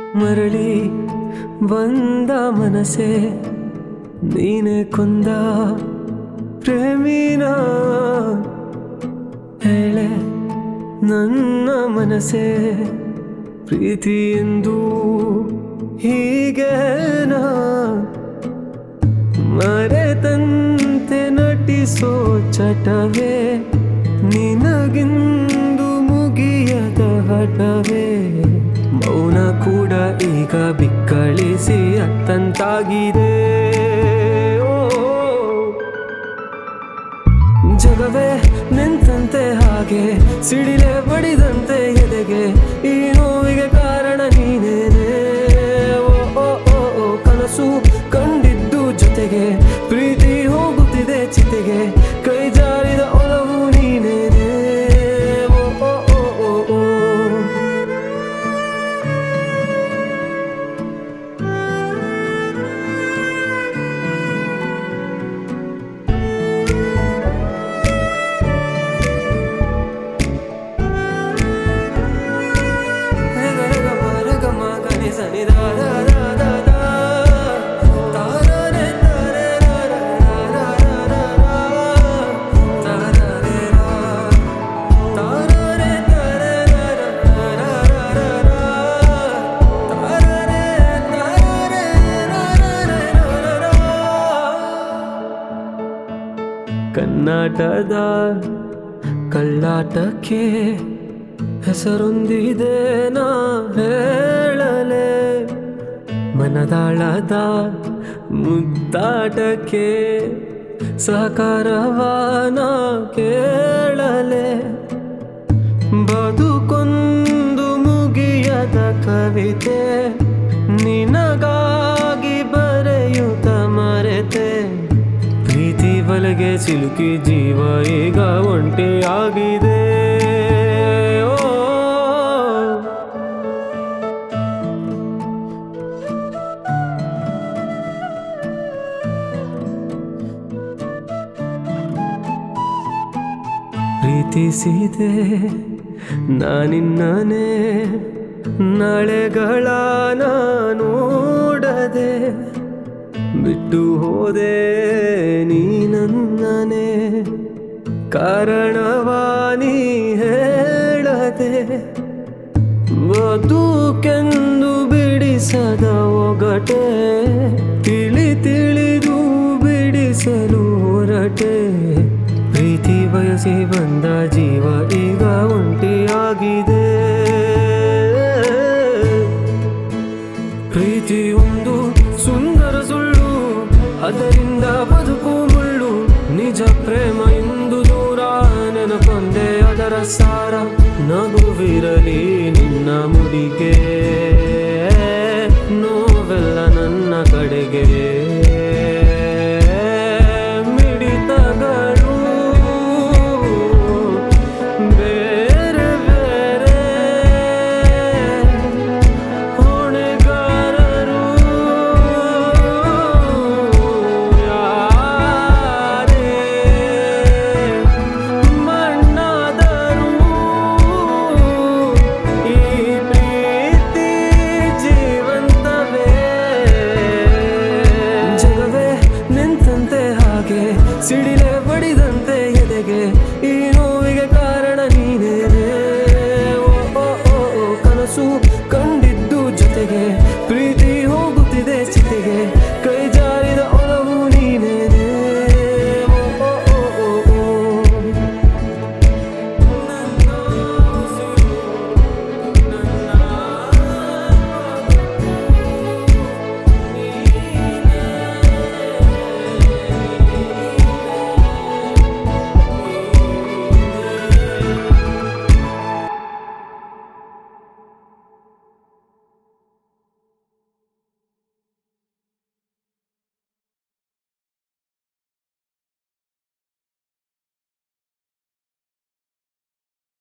ಮರಳಿ ಬಂದ ಮನಸೆ ನೀನೆ ಕೊಂದ ಪ್ರೇಮಿನ ಹೇಳೆ ನನ್ನ ಮನಸೆ ಪ್ರೀತಿ ಎಂದು ಹೀಗೇನಾ ಮರೆತಂತೆ ನಟಿಸೋ ಚಟವೇ ನಿನಗಿಂದು ಮುಗಿಯದ ಹಠವೇ ಮೌನ ಕೂಡ ಈಗ ಬಿಕ್ಕಳಿಸಿ ಅತ್ತಂತಾಗಿದೆ ಓ ಜಗವೇ ನಿಂತಂತೆ ಹಾಗೆ ಸಿಡಿಲೆ ಬಡಿದಂತೆ ಎದೆಗೆ ಈ ನೋವಿಗೆ ಕಾರಣ ನೀನೇನೆ ಓ ಓ ಓ ಓ ಕನಸು ಕಂಡಿದ್ದು ಜೊತೆಗೆ ಪ್ರೀತಿ ಹೋಗುತ್ತಿದೆ ಚಿತೆಗೆ ಕೈ ಜಾರಿದ ಒಲವು ನೀನೇನೆ ಓ ಓ ಓ ಓ ಓ ಕರ್ನಾಟದ ಕಳ್ಳಾಟಕ್ಕೆ ಹೆಸರೊಂದಿದೆ ನಾ ಹೇಳಲೆ ಮನದಾಳದ ಮುದ್ದಾಟಕ್ಕೆ ಸಹಕಾರವಾನ ಕೇಳಲೆ ಬದುಕೊಂದು ಮುಗಿಯದ ಕವಿತೆ ನಿನಗಾಗಿ ಬರೆಯುತ್ತ ಮರೆತೆ ಪ್ರೀತಿ ಬಲೆಗೆ ಸಿಲುಕಿ ಜೀವ ಈಗ ಒಂಟಿಯಾಗಿದೆ ಓ ಪ್ರೀತಿಸಿದೆ ನಾನಿನ್ನನೇ ನಾಳೆಗಳ ನೋಡದೆ ಬಿಟ್ಟು ಹೋದೆ ನೀ ನನ್ನನೆ ಕಾರಣವಾನಿ ಹೇಳದೆ ಬದುಕೆಂದು ಬಿಡಿಸದ ಒಗಟೆ ತಿಳಿ ತಿಳಿದು ಬಿಡಿಸಲು ಹೊರಟೆ ಪ್ರೀತಿ ಬಯಸಿ ಬಂದ ಜೀವ ಈಗ ಒಂಟಿಯಾಗಿದೆ ಪ್ರೀತಿ ಒಂದು ಸುಂದರ ಸುಳ್ಳು ಅದರಿಂದ ಬದುಕು ಮುಳ್ಳು ನಿಜ ಪ್ರೇಮ ಇಂದು ದೂರ ನೆನಪೊಂದೆ ಅದರ ಸಾರ ನಗುವಿರಲಿ ನಿನ್ನ ಮುಡಿಗೆ ನೋವೆಲ್ಲ ನನ್ನ ಕಡೆಗೆ